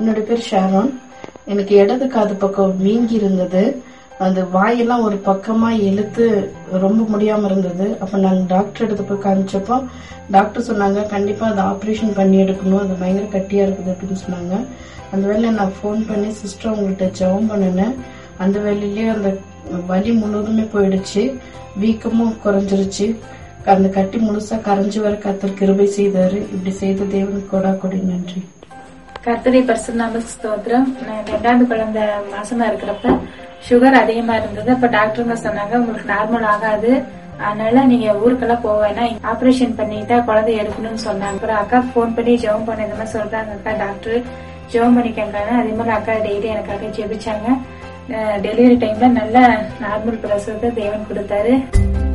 என்னோட பேர் ஷாரோன் எனக்கு இடது காது பக்கம் வீங்கி இருந்தது அந்த வாயெல்லாம் ஒரு பக்கமா இழுத்து ரொம்ப முடியாம இருந்தது அப்ப நாங்க டாக்டர் எடுத்து போய் காமிச்சப்போ டாக்டர் சொன்னாங்க கண்டிப்பா அதை ஆபரேஷன் பண்ணி எடுக்கணும் அது பயங்கர கட்டியா இருக்குது அப்படின்னு சொன்னாங்க அந்த வேலையில நான் ஃபோன் பண்ணி சிஸ்டர் உங்கள்கிட்ட ஜெபம் பண்ணினேன் அந்த வேலையிலேயே அந்த வலி முழுவதுமே போயிடுச்சு வீக்கமும் குறைஞ்சிருச்சு அந்த கட்டி முழுசா கரைஞ்சு வர கத்தர் கிருபை செய்தாரு இப்படி செய்த தேவனுக்கு கொடா கொடி நன்றி கர்த்தரை பரிசுநாம ஸ்தோத்திரம் நான் ரெண்டாவது குழந்தை மாசமா இருக்கிறப்ப சுகர் அதிகமா இருந்தது அப்ப டாக்டருங்க சொன்னாங்க உங்களுக்கு நார்மல் ஆகாது அதனால நீங்க ஊருக்கெல்லாம் போக வேணாம் ஆபரேஷன் பண்ணிட்டா குழந்தை எடுக்கணும்னு சொன்னாங்க அப்புறம் அக்கா போன் பண்ணி ஜெபம் பண்ண இந்த மாதிரி சொல்றாங்க அக்கா டாக்டர் ஜெபம் பண்ணிக்கங்க அதே மாதிரி அக்கா டெய்லி எனக்காக ஜெபிச்சாங்க டெலிவரி டைம்ல நல்ல நார்மல் பிரசவத்தை தேவன் கொடுத்தாரு